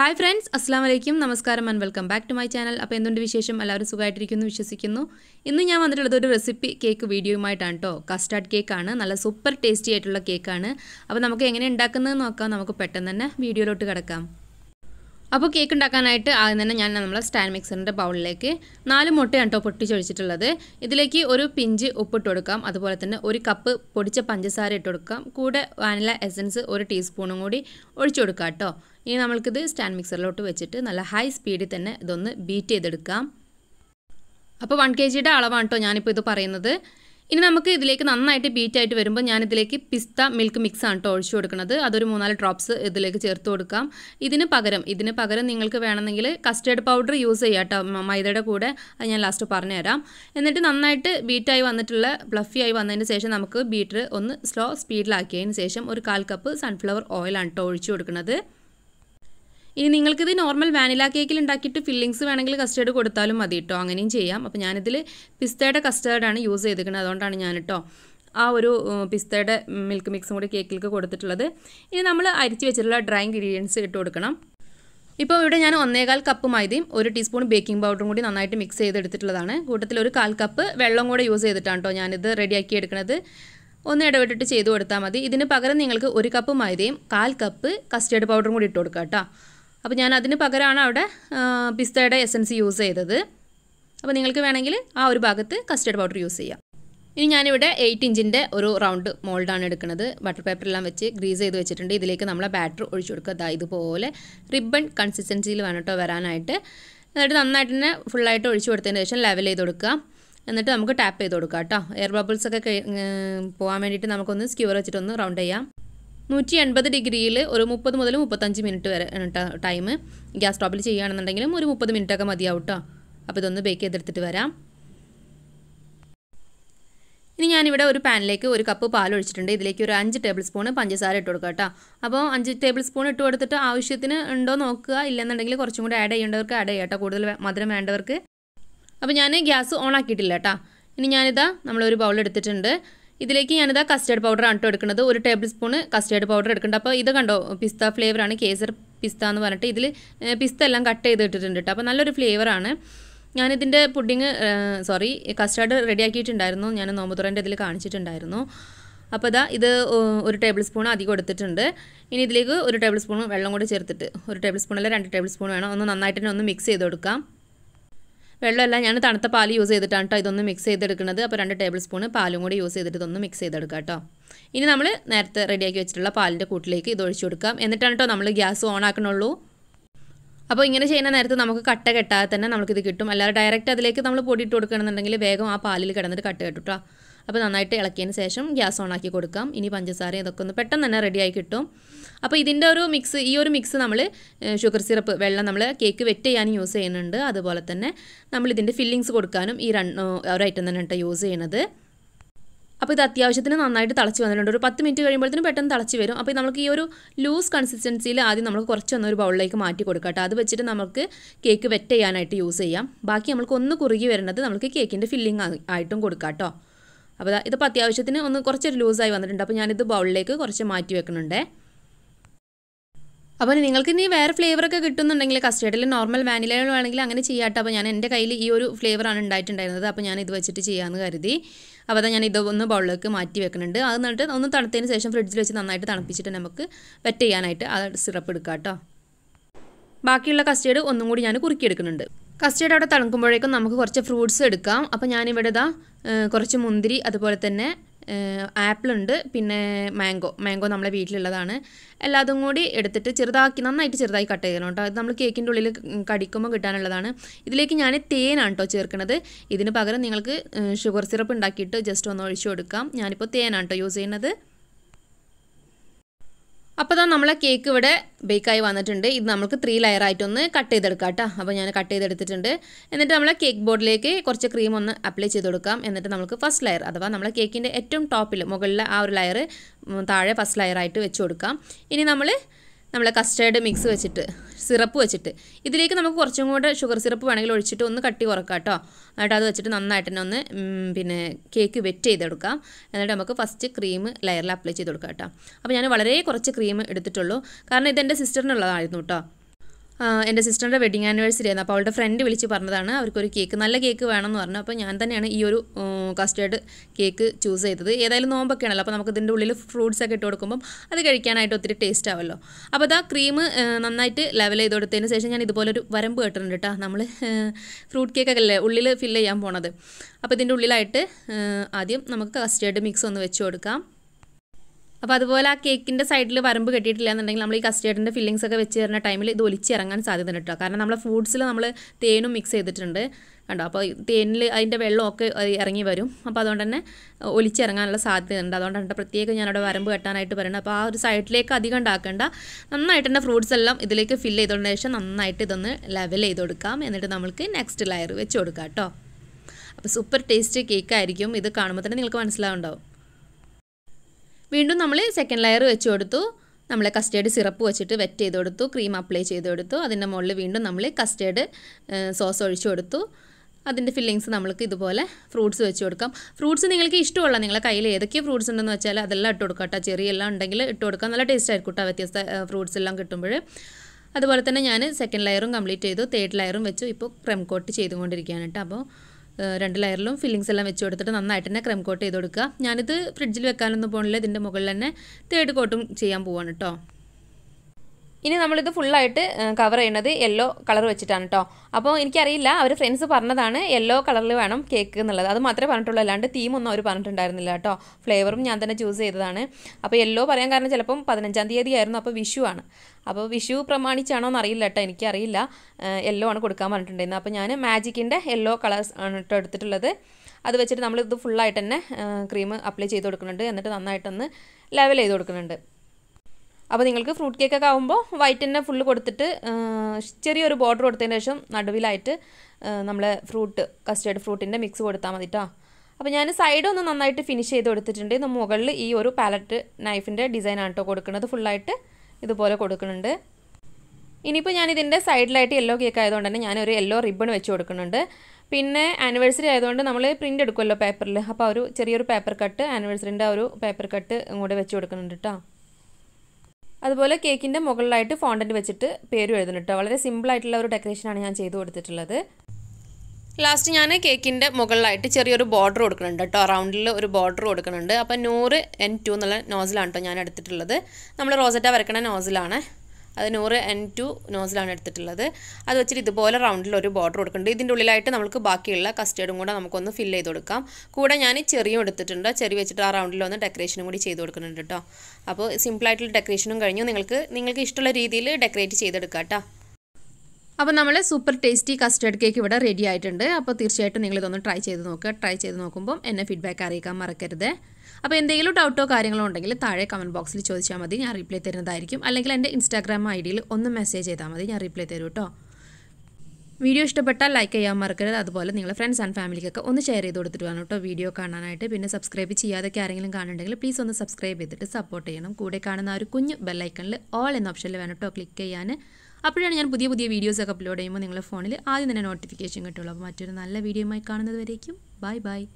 hi friends അസ്സാം വലൈക്കും നമസ്കാരം and welcome back to my channel അപ്പോൾ എന്തുണ്ട് വിശേഷം എല്ലാവരും സുഖമായിട്ടിരിക്കുന്നു വിശ്വസിക്കുന്നു ഇന്ന് ഞാൻ വന്നിട്ടുള്ളത് ഒരു റെസിപ്പി കേക്ക് വീഡിയോയുമായിട്ടാണ് കേട്ടോ കസ്റ്റാർഡ് കേക്കാണ് നല്ല സൂപ്പർ ടേസ്റ്റി ആയിട്ടുള്ള കേക്കാണ് അപ്പോൾ നമുക്ക് എങ്ങനെ ഉണ്ടാക്കുന്നത് നോക്കാം നമുക്ക് പെട്ടെന്ന് തന്നെ വീഡിയോയിലോട്ട് കിടക്കാം അപ്പോൾ കേക്ക് ഉണ്ടാക്കാനായിട്ട് ആദ്യം തന്നെ ഞാൻ നമ്മളെ സ്റ്റാൻഡ് മിക്സറിൻ്റെ ബൗളിലേക്ക് നാല് മുട്ടയാണ് കേട്ടോ പൊട്ടിച്ചൊഴിച്ചിട്ടുള്ളത് ഇതിലേക്ക് ഒരു പിഞ്ച് ഉപ്പിട്ട് കൊടുക്കാം അതുപോലെ തന്നെ ഒരു കപ്പ് പൊടിച്ച പഞ്ചസാര ഇട്ട് കൊടുക്കാം കൂടെ വാനില എസൻസ് ഒരു ടീസ്പൂണും കൂടി ഒഴിച്ചു കൊടുക്കാം കേട്ടോ ഇനി നമ്മൾക്കിത് സ്റ്റാൻഡ് മിക്സറിലോട്ട് വെച്ചിട്ട് നല്ല ഹൈ സ്പീഡിൽ തന്നെ ഇതൊന്ന് ബീറ്റ് ചെയ്തെടുക്കാം അപ്പോൾ വൺ കെ ജിയുടെ അളവാണ് കേട്ടോ ഞാനിപ്പോൾ ഇത് പറയുന്നത് ഇനി നമുക്ക് ഇതിലേക്ക് നന്നായിട്ട് ബീറ്റ് ആയിട്ട് വരുമ്പോൾ ഞാനിതിലേക്ക് പിസ്ത മിൽക്ക് മിക്സ് ആണ് കേട്ടോ ഒഴിച്ചു കൊടുക്കുന്നത് അതൊരു മൂന്നാല് ഡ്രോപ്സ് ഇതിലേക്ക് ചേർത്ത് കൊടുക്കാം ഇതിന് പകരം ഇതിന് പകരം നിങ്ങൾക്ക് വേണമെങ്കിൽ കസ്റ്റേർഡ് പൗഡർ യൂസ് ചെയ്യാം കേട്ടോ മ- മൈദയുടെ കൂടെ അത് ഞാൻ ലാസ്റ്റ് പറഞ്ഞുതരാം എന്നിട്ട് നന്നായിട്ട് ബീറ്റായി വന്നിട്ടുള്ള ഫ്ലഫി ആയി വന്നതിന് ശേഷം നമുക്ക് ബീറ്റർ ഒന്ന് സ്ലോ സ്പീഡിലാക്കിയതിന് ശേഷം ഒരു കാൽ കപ്പ് സൺഫ്ലവർ ഓയിലാണ് കേട്ടോ ഒഴിച്ചു കൊടുക്കുന്നത് ഇനി നിങ്ങൾക്കിത് നോർമൽ വാനില കേക്കിൽ ഉണ്ടാക്കിയിട്ട് ഫില്ലിങ്സ് വേണമെങ്കിൽ കസ്റ്റേർഡ് കൊടുത്താലും മതി കേട്ടോ അങ്ങനെയും ചെയ്യാം അപ്പോൾ ഞാനിതിൽ പിസ്തയുടെ കസ്റ്റേർഡാണ് യൂസ് ചെയ്തിരിക്കുന്നത് അതുകൊണ്ടാണ് ഞാൻ കേട്ടോ ആ ഒരു ഉം, പിസ്തയുടെ മിൽക്ക് മിക്സും കൂടി കേക്കിലേക്ക് കൊടുത്തിട്ടുള്ളത് ഇനി നമ്മൾ അരിച്ച് വെച്ചിട്ടുള്ള ഡ്രൈ ഇൻഗ്രീഡിയൻസ് ഇട്ട് കൊടുക്കണം ഇപ്പോൾ ഇവിടെ ഞാൻ ഒന്നേകാൽ കപ്പ് മൈദയും ഒരു ടീസ്പൂൺ ബേക്കിംഗ് പൗഡറും കൂടി നന്നായിട്ട് മിക്സ് ചെയ്തെടുത്തിട്ടുള്ളതാണ് കൂട്ടത്തിൽ ഒരു കാൽ കപ്പ് വെള്ളം കൂടെ യൂസ് ചെയ്തിട്ടാണ് കേട്ടോ ഞാനിത് റെഡിയാക്കി എടുക്കുന്നത് ഒന്ന് ഇടവിട്ടിട്ട് ചെയ്ത് കൊടുത്താൽ മതി ഇതിന് പകരം നിങ്ങൾക്ക് ഒരു കപ്പ് മൈദയും കാൽ കപ്പ് കസ്റ്റേർഡ് പൗഡറും കൂടി ഇട്ട് കൊടുക്കുക കേട്ടോ അപ്പോൾ ഞാൻ അതിന് പകരമാണ് അവിടെ ആ, പിസ്തയുടെ എസൻസ് യൂസ് ചെയ്തത് അപ്പോൾ നിങ്ങൾക്ക് വേണമെങ്കിൽ ആ ഒരു ഭാഗത്ത് കസ്റ്റേർഡ് പൗഡർ യൂസ് ചെയ്യാം ഇനി ഞാനിവിടെ എയ്റ്റ് ഇഞ്ചിൻ്റെ ഒരു റൗണ്ട് മോൾഡാണ് എടുക്കുന്നത് ബട്ടർ പേപ്പറെല്ലാം വെച്ച് ഗ്രീസ് ചെയ്ത് വെച്ചിട്ടുണ്ട് ഇതിലേക്ക് നമ്മളെ ബാറ്റർ ഒഴിച്ചു കൊടുക്കുക ദാ ഇതുപോലെ റിബൺ കൺസിസ്റ്റൻസിയിൽ വേണം കേട്ടോ വരാനായിട്ട് എന്നിട്ട് നന്നായിട്ട് തന്നെ ഫുള്ളായിട്ട് ഒഴിച്ചു കൊടുത്തതിന് ശേഷം ലെവൽ ചെയ്ത് കൊടുക്കുക എന്നിട്ട് നമുക്ക് ടാപ്പ് ചെയ്ത് കൊടുക്കാം കേട്ടോ എയർ ബബിൾസ് ഒക്കെ കഴി- ഏർ പോകാൻ വേണ്ടിയിട്ട് നമുക്കൊന്ന് സ്ക്യൂർ വെച്ചിട്ടൊന്ന് റൗണ്ട് ചെയ്യാം നൂറ്റി എൺപത് ഡിഗ്രിയിൽ ഒരു മുപ്പത് മുതൽ മുപ്പത്തഞ്ച് മിനിറ്റ് വരെ ടൈം ഗ്യാസ് സ്റ്റോപ്പിൽ ചെയ്യുകയാണെന്നുണ്ടെങ്കിലും ഒരു മുപ്പത് മിനിറ്റ് ഒക്കെ മതിയാവും കേട്ടോ അപ്പോൾ ഇതൊന്ന് ബേക്ക് ചെയ്തെടുത്തിട്ട് വരാം ഇനി ഞാനിവിടെ ഒരു പാനിലേക്ക് ഒരു കപ്പ് പാൽ ഒഴിച്ചിട്ടുണ്ട് ഇതിലേക്ക് ഒരു അഞ്ച് ടേബിൾ സ്പൂൺ പഞ്ചസാര ഇട്ട് കൊടുക്കുക കേട്ടോ അപ്പോൾ അഞ്ച് ടേബിൾ സ്പൂൺ ഇട്ട് കൊടുത്തിട്ട് ആവശ്യത്തിന് ഉണ്ടോ നോക്കുക ഇല്ലെന്നുണ്ടെങ്കിൽ കുറച്ചും കൂടി ആഡ് ചെയ്യേണ്ടവർക്ക് ആഡ് ചെയ്യാം കേട്ടോ കൂടുതൽ വേ- മധുരം വേണ്ടവർക്ക് അപ്പോൾ ഞാൻ ഗ്യാസ് ഓൺ ആക്കിയിട്ടില്ല കേട്ടോ ഇനി ഞാനിതാ നമ്മളൊരു ബൗൾ എടുത്തിട്ടുണ്ട് ഇതിലേക്ക് ഞാനിതാ കസ്റ്റേർഡ് പൗഡർ ആണ് കേട്ടോ എടുക്കുന്നത് ഒരു ടേബിൾ സ്പൂണ് കസ്റ്റേർഡ് പൗഡർ എടുക്കുന്നുണ്ട് അപ്പോൾ ഇത് കണ്ടോ പിസ്ത ഫ്ലേവറാണ് കേസർ പിസ്ത എന്ന് പറഞ്ഞിട്ട് ഇതിൽ പിസ്ത എല്ലാം കട്ട് ചെയ്ത് ഇട്ടിട്ടുണ്ട് കേട്ടോ അപ്പോൾ നല്ലൊരു ഫ്ലേവറാണ് ഞാനിതിൻ്റെ പുഡിങ് സോറി കസ്റ്റാർഡ് റെഡിയാക്കിയിട്ടുണ്ടായിരുന്നു ഞാൻ നോമ്പുതുറൻ്റെ ഇതിൽ കാണിച്ചിട്ടുണ്ടായിരുന്നു അപ്പോൾ ഇതാ ഇത് ഒ- ഒരു ടേബിൾ സ്പൂൺ അധികം എടുത്തിട്ടുണ്ട് ഇനി ഇതിലേക്ക് ഒരു ടേബിൾ സ്പൂൺ വെള്ളം കൂടി ചേർത്തിട്ട് ഒരു ടേബിൾ സ്പൂൺ അല്ല രണ്ട് ടേബിൾ സ്പൂൺ വേണം ഒന്ന് നന്നായിട്ട് തന്നെ ഒന്ന് മിക്സ് ചെയ്ത് കൊടുക്കാം വെള്ളമല്ല ഞാൻ തണുത്ത പാൽ യൂസ് ചെയ്തിട്ടാണ് കേട്ടോ ഇതൊന്ന് മിക്സ് ചെയ്തെടുക്കുന്നത് അപ്പോൾ രണ്ട് ടേബിൾ സ്പൂൺ പാലും കൂടി യൂസ് ചെയ്തിട്ട് ഇതൊന്ന് മിക്സ് ചെയ്തെടുക്കാം കേട്ടോ ഇനി നമ്മൾ നേരത്തെ റെഡിയാക്കി വെച്ചിട്ടുള്ള പാലിൻ്റെ കൂട്ടിലേക്ക് ഇത് ഒഴിച്ചു കൊടുക്കാം എന്നിട്ടാണ് കേട്ടോ നമ്മൾ ഗ്യാസ് ഓൺ ആക്കണുള്ളൂ അപ്പോൾ ഇങ്ങനെ ചെയ്യുന്ന നേരത്ത് നമുക്ക് കട്ട കെട്ടാതെ തന്നെ നമുക്കിത് കിട്ടും അല്ലാതെ ഡയറക്റ്റ് അതിലേക്ക് നമ്മൾ പൊടി ഇട്ട് കൊടുക്കണമെന്നുണ്ടെങ്കിൽ വേഗം ആ പാലിൽ കിടന്നിട്ട് കട്ട കെട്ടും കേട്ടോ അപ്പോൾ നന്നായിട്ട് ഇളക്കിയതിന് ശേഷം ഗ്യാസ് ഓൺ ആക്കി കൊടുക്കാം ഇനി പഞ്ചസാര ഇതൊക്കെ ഒന്ന് പെട്ടെന്ന് തന്നെ റെഡിയായി കിട്ടും അപ്പോൾ ഇതിൻ്റെ ഒരു മിക്സ് ഈ ഒരു മിക്സ് നമ്മൾ ഷുഗർ സിറപ്പ് വെള്ളം നമ്മൾ കേക്ക് വെറ്റ് ചെയ്യാനും യൂസ് ചെയ്യുന്നുണ്ട് അതുപോലെ തന്നെ നമ്മൾ ഇതിൻ്റെ ഫില്ലിങ്സ് കൊടുക്കാനും ഈ രണ്ട് ഒരു ഐറ്റം തന്നെ കേട്ടോ യൂസ് ചെയ്യണത് അപ്പോൾ ഇത് അത്യാവശ്യത്തിന് നന്നായിട്ട് തിളച്ച് വന്നിട്ടുണ്ട് ഒരു പത്ത് മിനിറ്റ് കഴിയുമ്പോഴത്തേനും പെട്ടെന്ന് തിളച്ച് വരും അപ്പോൾ നമുക്ക് ഈ ഒരു ലൂസ് കൺസിസ്റ്റൻസിയിൽ ആദ്യം നമുക്ക് കുറച്ചൊന്ന് ഒരു ബൗളിലേക്ക് മാറ്റി കൊടുക്കാം കേട്ടോ അത് വെച്ചിട്ട് നമുക്ക് കേക്ക് വെറ്റ് ചെയ്യാനായിട്ട് യൂസ് ചെയ്യാം ബാക്കി നമുക്ക് ഒന്ന് കുറുകി വരുന്നത് നമുക്ക് കേക്കിൻ്റെ ഫില്ലിംഗ് ആയിട്ടും കൊടുക്കാം കേട്ടോ അപ്പോൾ ദാ ഇതിപ്പോൾ അത്യാവശ്യത്തിന് ഒന്ന് കുറച്ചൊരു ലൂസായി വന്നിട്ടുണ്ട് അപ്പോൾ ഞാനിത് ബൗളിലേക്ക് കുറച്ച് മാറ്റി വെക്കുന്നുണ്ടേ അപ്പോൾ നിങ്ങൾക്ക് ഇനി വേറെ ഫ്ലേവറൊക്കെ കിട്ടുന്നുണ്ടെങ്കിൽ കസ്റ്റേർഡിൽ നോർമൽ വാനിലകൾ വേണമെങ്കിൽ അങ്ങനെ ചെയ്യാട്ടോ അപ്പോൾ ഞാൻ എൻ്റെ കയ്യിൽ ഈ ഒരു ഫ്ലേവറാണ് ഉണ്ടായിട്ടുണ്ടായിരുന്നത് അപ്പോൾ ഞാൻ ഇത് വെച്ചിട്ട് ചെയ്യാമെന്ന് കരുതി അപ്പോൾ അതാ ഞാൻ ഇത് ഒന്ന് ബൗളിലേക്ക് മാറ്റി വെക്കുന്നുണ്ട് അത് എന്നിട്ട് ഒന്ന് തണുത്തതിന് ശേഷം ഫ്രിഡ്ജിൽ വെച്ച് നന്നായിട്ട് തണുപ്പിച്ചിട്ട് നമുക്ക് വെറ്റ് ചെയ്യാനായിട്ട് ആ സിറപ്പ് എടുക്കാം കേട്ടോ ബാക്കിയുള്ള കസ്റ്റേർഡ് ഒന്നും കൂടി ഞാൻ കുറുക്കിയെടുക്കുന്നുണ്ട് കസ്റ്റേർഡ് അവിടെ തണുക്കുമ്പോഴേക്കും നമുക്ക് കുറച്ച് ഫ്രൂട്ട്സ് എടുക്കാം അപ്പോൾ ഞാനിവിടെ ഇതാ ഏഹ്, കുറച്ച് മുന്തിരി അതുപോലെ തന്നെ ആപ്പിൾ ഉണ്ട് പിന്നെ മാംഗോ മാംഗോ നമ്മളെ വീട്ടിലുള്ളതാണ് എല്ലാതും കൂടി എടുത്തിട്ട് ചെറുതാക്കി നന്നായിട്ട് ചെറുതായി കട്ട് ചെയ്യണം കേട്ടോ അത് നമ്മൾ കേക്കിൻ്റെ ഉള്ളിൽ കടിക്കുമ്പോൾ കിട്ടാനുള്ളതാണ് ഇതിലേക്ക് ഞാൻ തേനാണ് കേട്ടോ ചേർക്കുന്നത് ഇതിന് പകരം നിങ്ങൾക്ക് ഷുഗർ സിറപ്പ് ഉണ്ടാക്കിയിട്ട് ജസ്റ്റ് ഒന്ന് ഒഴിച്ചു കൊടുക്കാം ഞാനിപ്പോൾ തേനാണ് കേട്ടോ യൂസ് ചെയ്യുന്നത് അപ്പോൾ തന്നെ നമ്മളെ കേക്ക് ഇവിടെ ബേക്കായി വന്നിട്ടുണ്ട് ഇത് നമുക്ക് ത്രീ ലെയർ ആയിട്ടൊന്ന് കട്ട് ചെയ്തെടുക്കാം കേട്ടോ അപ്പോൾ ഞാൻ കട്ട് ചെയ്തെടുത്തിട്ടുണ്ട് എന്നിട്ട് നമ്മളെ കേക്ക് ബോർഡിലേക്ക് കുറച്ച് ക്രീം ഒന്ന് അപ്ലൈ ചെയ്ത് കൊടുക്കാം എന്നിട്ട് നമുക്ക് ഫസ്റ്റ് ലെയർ അഥവാ നമ്മളെ കേക്കിൻ്റെ ഏറ്റവും ടോപ്പിൽ മുകളിലെ ആ ഒരു ലെയർ താഴെ ഫസ്റ്റ് ലെയർ ആയിട്ട് വെച്ച് കൊടുക്കാം ഇനി നമ്മൾ നമ്മളെ കസ്റ്റേർഡ് മിക്സ് വെച്ചിട്ട് സിറപ്പ് വെച്ചിട്ട് ഇതിലേക്ക് നമുക്ക് കുറച്ചും കൂടെ ഷുഗർ സിറപ്പ് വേണമെങ്കിൽ ഒഴിച്ചിട്ട് ഒന്ന് കട്ടി കുറക്കാം കേട്ടോ എന്നിട്ട് അത് വെച്ചിട്ട് നന്നായിട്ട് തന്നെ ഒന്ന് ഉം, പിന്നെ കേക്ക് വെറ്റ് ചെയ്തെടുക്കാം എന്നിട്ട് നമുക്ക് ഫസ്റ്റ് ക്രീം ലെയറിൽ അപ്ലൈ ചെയ്ത് കൊടുക്കാം കേട്ടോ അപ്പോൾ ഞാൻ വളരെ കുറച്ച് ക്രീം എടുത്തിട്ടുള്ളൂ കാരണം ഇതെൻ്റെ സിസ്റ്ററിനുള്ളതായിരുന്നു കേട്ടോ ആ, എൻ്റെ സിസ്റ്ററിൻ്റെ വെഡിങ് ആനിവേഴ്സറി ആയിരുന്നു അപ്പോൾ അവളുടെ ഫ്രണ്ട് വിളിച്ച് പറഞ്ഞതാണ് അവർക്കൊരു കേക്ക് നല്ല കേക്ക് വേണമെന്ന് പറഞ്ഞു അപ്പോൾ ഞാൻ തന്നെയാണ് ഈ ഒരു കസ്റ്റേർഡ് കേക്ക് ചൂസ് ചെയ്തത് ഏതായാലും നോമ്പൊക്കെയാണല്ലോ അപ്പോൾ നമുക്ക് ഇതിൻ്റെ ഉള്ളിൽ ഫ്രൂട്ട്സ് ഒക്കെ ഇട്ട് കൊടുക്കുമ്പം അത് കഴിക്കാനായിട്ട് ഒത്തിരി ടേസ്റ്റ് ആവല്ലോ അപ്പോൾ അതാ ക്രീം നന്നായിട്ട് ലെവൽ ചെയ്ത് കൊടുത്തതിന് ശേഷം ഞാൻ ഇതുപോലൊരു വരമ്പ് കേട്ടിട്ടുണ്ട് കേട്ടോ നമ്മൾ ഫ്രൂട്ട് കേക്കൊക്കെ അല്ലേ ഉള്ളിൽ ഫില്ല് ചെയ്യാൻ പോണത് അപ്പോൾ ഇതിൻ്റെ ഉള്ളിലായിട്ട് ആ, ആദ്യം നമുക്ക് കസ്റ്റേർഡ് മിക്സ് ഒന്ന് വെച്ച് കൊടുക്കാം അപ്പോൾ അതുപോലെ ആ കേക്കിൻ്റെ സൈഡിൽ വരമ്പ് കെട്ടിയിട്ടില്ല എന്നുണ്ടെങ്കിൽ നമ്മൾ ഈ കസ്റ്റേർഡിൻ്റെ ഫില്ലിങ്സ് ഒക്കെ വെച്ച് തരുന്ന ടൈമിൽ ഇത് ഒലിച്ചിറങ്ങാൻ സാധ്യത ഉണ്ട് കേട്ടോ കാരണം നമ്മളെ ഫ്രൂട്ട്സിൽ നമ്മൾ തേനും മിക്സ് ചെയ്തിട്ടുണ്ട് കണ്ടോ അപ്പോൾ ഈ തേനിൽ അതിൻ്റെ വെള്ളമൊക്കെ അത് ഇറങ്ങി വരും അപ്പോൾ അതുകൊണ്ട് തന്നെ ഒലിച്ചിറങ്ങാനുള്ള സാധ്യതയുണ്ട് അതുകൊണ്ടാണ് കേട്ടോ പ്രത്യേകം ഞാനവിടെ വരമ്പ് കെട്ടാനായിട്ട് പറയുന്നത് അപ്പോൾ ആ ഒരു സൈഡിലേക്ക് അധികം ഉണ്ടാക്കേണ്ട നന്നായിട്ട് തന്നെ ഫ്രൂട്ട്സ് എല്ലാം ഇതിലേക്ക് ഫില്ല് ചെയ്തതിന് ശേഷം നന്നായിട്ട് ഇതൊന്ന് ലെവൽ ചെയ്ത് കൊടുക്കാം എന്നിട്ട് നമുക്ക് നെക്സ്റ്റ് ലെയർ വെച്ച് കൊടുക്കാം കേട്ടോ അപ്പോൾ സൂപ്പർ ടേസ്റ്റ് കേക്ക് ആയിരിക്കും ഇത് കാണുമ്പോൾ തന്നെ നിങ്ങൾക്ക് മനസ്സിലാവുണ്ടാവും വീണ്ടും നമ്മൾ സെക്കൻഡ് ലെയർ വെച്ച് കൊടുത്തു നമ്മൾ കസ്റ്റേർഡ് സിറപ്പ് വെച്ചിട്ട് വെറ്റ് ചെയ്ത് കൊടുത്തു ക്രീം അപ്ലൈ ചെയ്ത് കൊടുത്തു അതിൻ്റെ മുകളിൽ വീണ്ടും നമ്മൾ കസ്റ്റേർഡ് സോസ് ഒഴിച്ചു കൊടുത്തു അതിൻ്റെ ഫില്ലിങ്സ് നമ്മൾക്ക് ഇതുപോലെ ഫ്രൂട്ട്സ് വെച്ച് കൊടുക്കാം ഫ്രൂട്ട്സ് നിങ്ങൾക്ക് ഇഷ്ടമുള്ള നിങ്ങളെ കയ്യിൽ ഏതൊക്കെ ഫ്രൂട്ട്സ് ഉണ്ടെന്ന് വെച്ചാൽ അതെല്ലാം ഇട്ട് കൊടുക്കാം കേട്ടോ ചെറിയ എല്ലാം ഉണ്ടെങ്കിൽ ഇട്ട് കൊടുക്കാം നല്ല ടേസ്റ്റ് ആയിരിക്കും കേട്ടോ വ്യത്യസ്ത ഫ്രൂട്ട്സ് എല്ലാം കിട്ടുമ്പോൾ അതുപോലെ തന്നെ ഞാൻ സെക്കൻഡ് ലെയറും കംപ്ലീറ്റ് ചെയ്തു തേർഡ് ലെയറും വെച്ചു ഇപ്പോൾ ക്രെം കോട്ട് ചെയ്തുകൊണ്ടിരിക്കുകയാണ് കേട്ടോ അപ്പോൾ ഏഹ് രണ്ട് ലെയറിലും ഫില്ലിങ്സ് എല്ലാം വെച്ച് കൊടുത്തിട്ട് നന്നായിട്ട് തന്നെ ക്രെം കോട്ട് ചെയ്ത് കൊടുക്കുക ഞാനിത് ഫ്രിഡ്ജിൽ വെക്കാനൊന്നും പോകണില്ല ഇതിൻ്റെ മുകളിൽ തന്നെ തേർഡ് കോട്ടും ചെയ്യാൻ പോവാണ് കേട്ടോ ഇനി നമ്മളിത് ഫുള്ളായിട്ട് കവർ ചെയ്യുന്നത് യെല്ലോ കളർ വെച്ചിട്ടാണ് കേട്ടോ അപ്പോൾ എനിക്കറിയില്ല അവർ ഫ്രണ്ട്സ് പറഞ്ഞതാണ് യെല്ലോ കളറിൽ വേണം കേക്ക് എന്നുള്ളത് അത് മാത്രമേ പറഞ്ഞിട്ടുള്ളൂ അല്ലാണ്ട് തീമൊന്നും അവർ പറഞ്ഞിട്ടുണ്ടായിരുന്നില്ല കേട്ടോ ഫ്ലേവറും ഞാൻ തന്നെ ചൂസ് ചെയ്തതാണ് അപ്പോൾ യെല്ലോ പറയാൻ കാരണം ചിലപ്പം പതിനഞ്ചാം തീയതി ആയിരുന്നു അപ്പോൾ വിഷു ആണ് അപ്പോൾ വിഷു പ്രമാണിച്ചാണോ എന്ന് അറിയില്ല കേട്ടോ എനിക്കറിയില്ല യെല്ലോ ആണ് കൊടുക്കാൻ പറഞ്ഞിട്ടുണ്ടായിരുന്നത് അപ്പോൾ ഞാൻ മാജിക്കിൻ്റെ യെല്ലോ കളേഴ്സ് ആണ് കേട്ടോ എടുത്തിട്ടുള്ളത് അത് വെച്ചിട്ട് നമ്മളിത് ഫുള്ളായിട്ട് തന്നെ ക്രീം അപ്ലൈ ചെയ്ത് കൊടുക്കുന്നുണ്ട് എന്നിട്ട് നന്നായിട്ടൊന്ന് ലെവൽ ചെയ്ത് കൊടുക്കുന്നുണ്ട് അപ്പോൾ നിങ്ങൾക്ക് ഫ്രൂട്ട് കേക്കൊക്കെ ആകുമ്പോൾ വൈറ്റ് തന്നെ ഫുള്ള് കൊടുത്തിട്ട് ആ, ചെറിയൊരു ബോർഡർ കൊടുത്തതിന് ശേഷം നടുവിലായിട്ട് നമ്മളെ ഫ്രൂട്ട് കസ്റ്റേർഡ് ഫ്രൂട്ടിൻ്റെ മിക്സ് കൊടുത്താൽ മതി കേട്ടോ അപ്പോൾ ഞാൻ സൈഡ് ഒന്ന് നന്നായിട്ട് ഫിനിഷ് ചെയ്ത് കൊടുത്തിട്ടുണ്ട് ഇത് മുകളിൽ ഈ ഒരു പാലറ്റ് നൈഫിൻ്റെ ഡിസൈനാണ് കേട്ടോ കൊടുക്കുന്നത് ഫുള്ളായിട്ട് ഇതുപോലെ കൊടുക്കുന്നുണ്ട് ഇനിയിപ്പോൾ ഞാൻ ഇതിൻ്റെ സൈഡിലായിട്ട് യെല്ലോ കേക്ക് ആയതുകൊണ്ട് തന്നെ ഞാനൊരു യെല്ലോ റിബൺ വെച്ച് കൊടുക്കുന്നുണ്ട് പിന്നെ ആനിവേഴ്സറി ആയതുകൊണ്ട് നമ്മൾ പ്രിൻ്റ് എടുക്കുമല്ലോ പേപ്പറിൽ അപ്പോൾ ഒരു ചെറിയൊരു പേപ്പർ കട്ട് ആനിവേഴ്സറിൻ്റെ ഒരു പേപ്പർ കട്ട് ഇങ്ങോട്ട് വെച്ച് കൊടുക്കുന്നുണ്ട് കേട്ടോ അതുപോലെ കേക്കിൻ്റെ മുകളിലായിട്ട് ഫോണ്ടൻറ്റ് വെച്ചിട്ട് പേരും എഴുതുന്നു കേട്ടോ വളരെ സിമ്പിളായിട്ടുള്ള ഒരു ഡെക്കറേഷനാണ് ഞാൻ ചെയ്തു കൊടുത്തിട്ടുള്ളത് ലാസ്റ്റ് ഞാൻ കേക്കിൻ്റെ മുകളിലായിട്ട് ചെറിയൊരു ബോർഡർ കൊടുക്കുന്നുണ്ട് കേട്ടോ റൗണ്ടിൽ ഒരു ബോർഡർ കൊടുക്കുന്നുണ്ട് അപ്പം നൂറ് എൻ ടു എന്നുള്ള നോസിലാണ് കേട്ടോ ഞാൻ എടുത്തിട്ടുള്ളത് നമ്മൾ റോസറ്റ വരക്കണ നോസിലാണ് അത് നൂറ് എൻ ടു നോസിലാണ് എടുത്തിട്ടുള്ളത് അത് വെച്ചിട്ട് ഇതുപോലെ റൗണ്ടിൽ ഒരു ബോർഡർ കൊടുക്കുന്നുണ്ട് ഇതിൻ്റെ ഉള്ളിലായിട്ട് നമുക്ക് ബാക്കിയുള്ള കസ്റ്റേർഡും കൂടെ നമുക്കൊന്ന് ഫില്ല് ചെയ്ത് കൊടുക്കാം കൂടെ ഞാൻ ചെറിയും എടുത്തിട്ടുണ്ട് ചെറി വെച്ചിട്ട് ആ റൗണ്ടിൽ ഒന്ന് ഡെക്കറേഷനും കൂടി ചെയ്ത് കൊടുക്കുന്നുണ്ട് കേട്ടോ അപ്പോൾ സിമ്പിളായിട്ടുള്ള ഡെക്കറേഷനും കഴിഞ്ഞു നിങ്ങൾക്ക് നിങ്ങൾക്ക് ഇഷ്ടമുള്ള രീതിയിൽ ഡെക്കറേറ്റ് ചെയ്തെടുക്കാം കേട്ടോ അപ്പോൾ നമ്മൾ സൂപ്പർ ടേസ്റ്റി കസ്റ്റേർഡ് കേക്ക് ഇവിടെ റെഡി ആയിട്ടുണ്ട് അപ്പോൾ തീർച്ചയായിട്ടും നിങ്ങൾ ഇതൊന്ന് ട്രൈ ചെയ്ത് നോക്കുക ട്രൈ ചെയ്ത് നോക്കുമ്പോൾ എന്നെ ഫീഡ്ബാക്ക് അറിയിക്കാൻ മറക്കരുത് അപ്പോൾ എന്തെങ്കിലും ഡൗട്ടോ കാര്യങ്ങളോ ഉണ്ടെങ്കിൽ താഴെ കമൻറ്റ് ബോക്സിൽ ചോദിച്ചാൽ മതി ഞാൻ റിപ്ലൈ തരുന്നതായിരിക്കും അല്ലെങ്കിൽ എൻ്റെ ഇൻസ്റ്റാഗ്രാം ഐ ഡിയിൽ ഒന്ന് മെസ്സേജ് ചെയ്താൽ മതി ഞാൻ റിപ്ലൈ തരും കേട്ടോ വീഡിയോ ഇഷ്ടപ്പെട്ടാൽ ലൈക്ക് ചെയ്യാൻ മറക്കരുത് അതുപോലെ നിങ്ങളുടെ ഫ്രണ്ട്സ് ആൻഡ് ഫാമിലിക്കൊക്കെ ഒന്ന് ഷെയർ ചെയ്ത് കൊടുത്തിട്ട് വേണം കേട്ടോ വീഡിയോ കാണാനായിട്ട് പിന്നെ സബ്സ്ക്രൈബ് ചെയ്യാതൊക്കെ ആരെങ്കിലും കാണുന്നുണ്ടെങ്കിൽ പ്ലീസ് ഒന്ന് സബ്സ്ക്രൈബ് ചെയ്തിട്ട് സപ്പോർട്ട് ചെയ്യണം കൂടെ കാണുന്ന ആ ഒരു കുഞ്ഞ് ബെല്ലൈക്കണിൽ ഓൾ എന്ന ഓപ്ഷനിൽ വേണം കേട്ടോ ക്ലിക്ക് ചെയ്യാൻ അപ്പോഴാണ് ഞാൻ പുതിയ പുതിയ വീഡിയോസൊക്കെ അപ്ലോഡ് ചെയ്യുമ്പോൾ നിങ്ങളുടെ ഫോണിൽ ആദ്യം തന്നെ നോട്ടിഫിക്കേഷൻ കിട്ടുള്ളൂ അപ്പോൾ മറ്റൊരു നല്ല വീഡിയോയുമായി കാണുന്നത് വരേക്കും ബൈ ബൈ